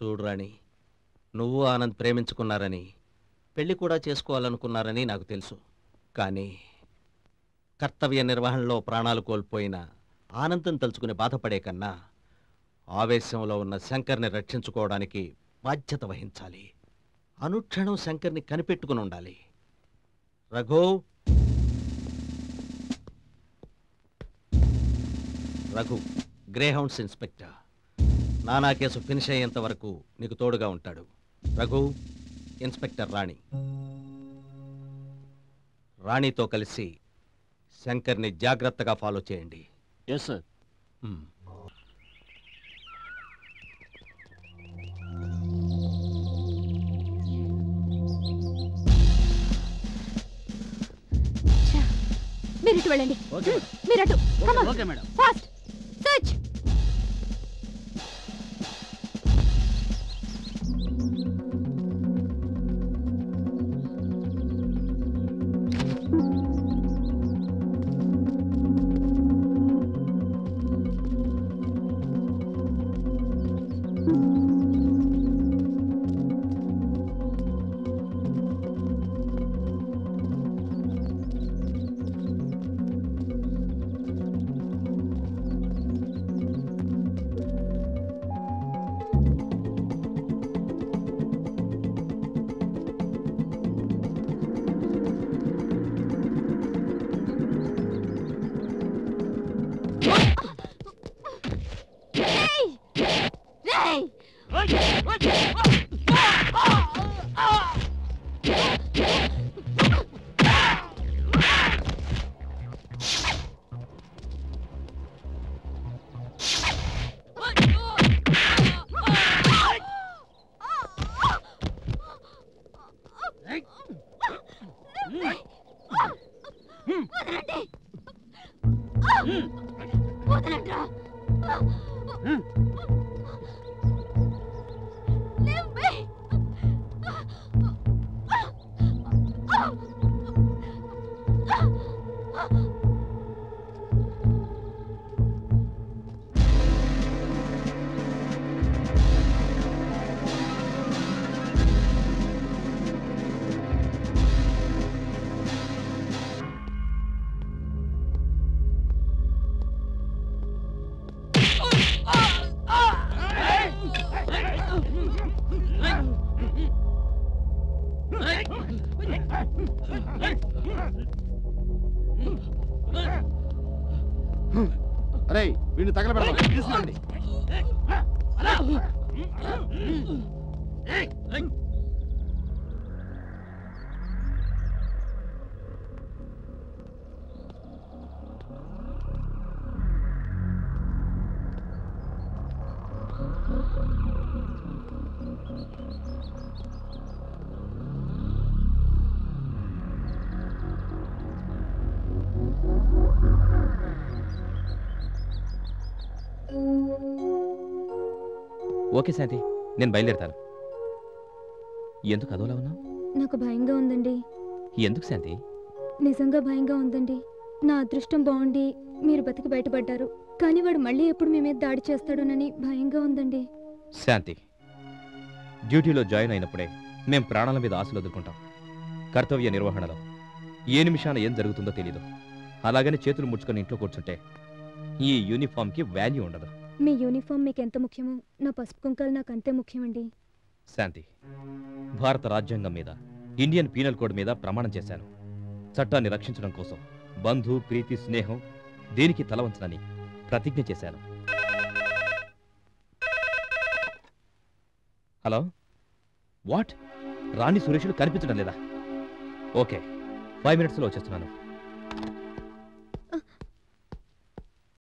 చూడు రాణి నువ్వు ఆనంద్ ప్రేమించుకున్నారని పెళ్లి కూడా చేసుకోవాలనుకున్నారని నాకు తెలుసు కానీ కర్తవ్య నిర్వహణలో ప్రాణాలు కోల్పోయిన ఆనందం తలుచుకుని బాధపడే కన్నా ఆవేశంలో ఉన్న శంకర్ని రక్షించుకోవడానికి బాధ్యత వహించాలి అనుక్షణం శంకర్ని కనిపెట్టుకుని ఉండాలి రఘు రఘు గ్రేహౌండ్స్ ఇన్స్పెక్టర్ నానా కేసు ఫినిష్ అయ్యేంత వరకు నీకు తోడుగా ఉంటాడు రఘు ఇన్స్పెక్టర్ రాణి రాణితో కలిసి శంకర్ని జాగ్రత్తగా ఫాలో చేయండి ఎస్ సార్ మ్మ్. మీరు ఇటు వెళ్ళండి ఓకే హ్మ్, మీరు అటు Come on. Okay madam fast search రేయ్ రేయ్ వదలండి వదలండ్రా Leave me! అరే వీడిని తగలబెడదాం తీసుకురండి ఓకే శాంతి నేను బయలుదేరుతాను ఎందుకు అదోలా ఉన్నావు నాకు భయంగా ఉందండి ఎందుకు శాంతి నిజంగా భయంగా ఉందండి నా అదృష్టం బాగుండి మీరు బతికి బయటపడ్డారు కానీ వాడు మళ్ళీ ఎప్పుడు మీ మీద దాడి చేస్తాడోనని భయంగా ఉందండి శాంతి డ్యూటీలో జాయిన్ అయినప్పుడే మేం ప్రాణాల మీద ఆశలు వదులుకుంటాం కర్తవ్య నిర్వహణలో ఏ నిమిషాన ఏం జరుగుతుందో తెలీదు అలాగని చేతులు ముడుచుకొని ఇంట్లో కూర్చుంటే ఈ యూనిఫామ్కి వాల్యూ ఉండదు మీ యూనిఫామ్ మీకు ఎంత ముఖ్యమో నా పసుపు కుంకాలు నాకు అంతే ముఖ్యమండి శాంతి భారత రాజ్యాంగం మీద ఇండియన్ పీనల్ కోడ్ మీద ప్రమాణం చేశాను చట్టాన్ని రక్షించడం కోసం బంధు ప్రీతి స్నేహం దేనికి తల వంచనని ప్రతిజ్ఞ చేశాను హలో వాట్ రాణి సురేషులు కనిపించడం లేదా ఓకే ఫైవ్ మినిట్స్లో వచ్చేస్తున్నాను